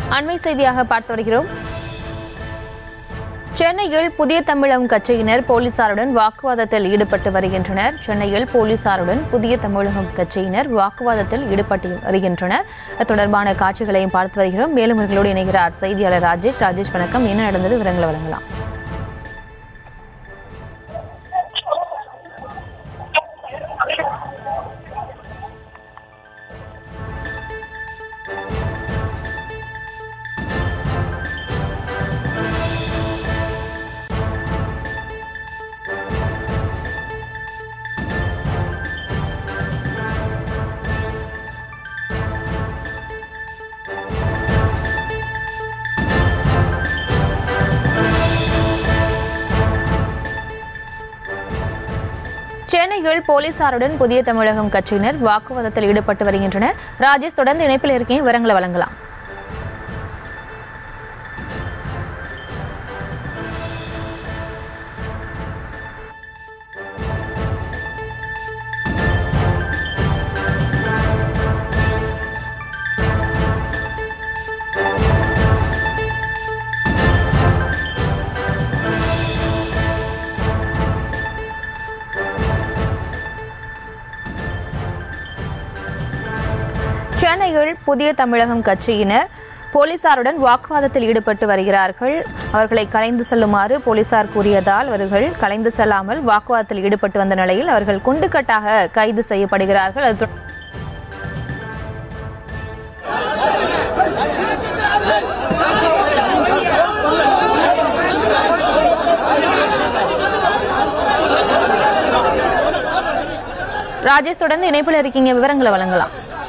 அண்மை செய்தியாக பார்த்து வருகிறோம் சென்னையில் புதிய தமிழகம் கட்சியினர் போலீசாருடன் வாக்குவாதத்தில் ஈடுபட்டு வருகின்றனர் சென்னையில் போலீசாருடன் புதிய தமிழகம் கட்சியினர் வாக்குவாதத்தில் ஈடுபட்டு வருகின்றனர் அது தொடர்பான காட்சிகளையும் பார்த்து வருகிறோம் மேலும் இவர்களோடு இணைகிறார் செய்தியாளர் ராஜேஷ் ராஜேஷ் வணக்கம் என்ன நடந்தது விவரங்களை வழங்கலாம் சென்னையில் போலீசாருடன் புதிய தமிழகம் கட்சியினர் வாக்குவாதத்தில் ஈடுபட்டு வருகின்றனர் ராஜேஷ் தொடர்ந்து இணைப்பில் இருக்கேன் விவரங்களை வழங்கலாம் சென்னையில் புதிய தமிழகம் கட்சியினர் போலீசாருடன் வாக்குவாதத்தில் ஈடுபட்டு வருகிறார்கள் அவர்களை கலைந்து செல்லுமாறு போலீசார் கூறியதால் அவர்கள் கலைந்து செல்லாமல் வாக்குவாதத்தில் ஈடுபட்டு வந்த நிலையில் அவர்கள் குண்டுக்கட்டாக கைது செய்யப்படுகிறார்கள் அது தொ- ராஜேஷ் தொடர்ந்து இணைப்பில் இருக்கீங்க விவரங்களை வழங்கலாம்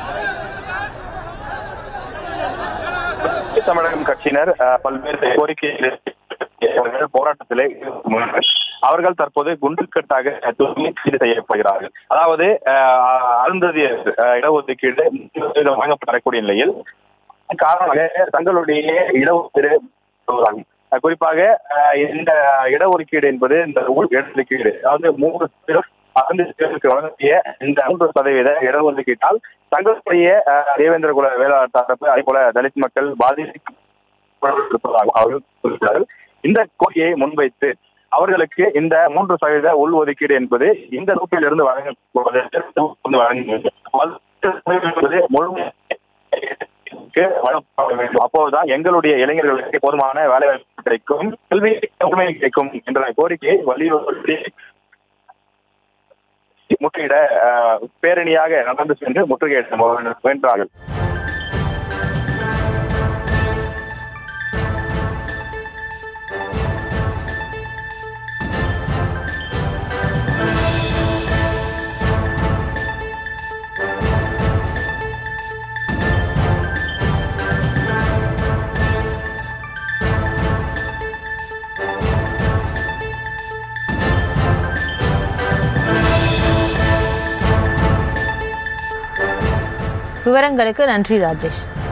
தமிழகம் கட்சியினர் அஹ், பல்வேறு கோரிக்கைகள் போராட்டத்திலே ஈடுபட்டுள்ளனர். அவர்கள் தற்போது குண்டுக்கட்டாக தூக்கி கைது செய்யப்படுகிறார்கள் அதாவது அஹ், அருந்ததிய அஹ், இடஒதுக்கீடு முற்றிலும் வழங்கப்படக்கூடிய நிலையில் காரணமாக தங்களுடைய இடஒதுக்கீடு வருவதாகும். அஹ், குறிப்பாக அஹ், இந்த இடஒதுக்கீடு என்பது இந்த உள் இடஒதுக்கீடு அதாவது மூன்று சதவீதம் அருந்ததியருக்கு வழங்கிய இந்த மூன்று சதவீத இடஒதுக்கீட்டால் தங்களுடைய அஹ், தேவேந்திர குல வேளாண் தரப்பு அதே போல தலித் மக்கள் பாதிக்கப்பட்டிருப்பதாக அவர்கள் குறிப்பிட்டார்கள் இந்த கோரிக்கையை முன்வைத்து அவர்களுக்கு இந்த மூன்று சதவீத உள் ஒதுக்கீடு என்பது இந்த ரூபிலிருந்து வழங்கப்படுவது வழங்குகிறது என்பது முழுமையாக வழங்கப்பட வேண்டும் அப்போதுதான் எங்களுடைய இளைஞர்களுக்கு போதுமான வேலை வாய்ப்பு கிடைக்கும் கல்வி உரிமை கிடைக்கும் என்ற கோரிக்கையை வலியுறுத்தி முற்றுகையிட அஹ், பேரணியாக நடந்து சென்று முற்றுகையிட முயன்றார்கள் விவரங்களுக்கு நன்றி ராஜேஷ்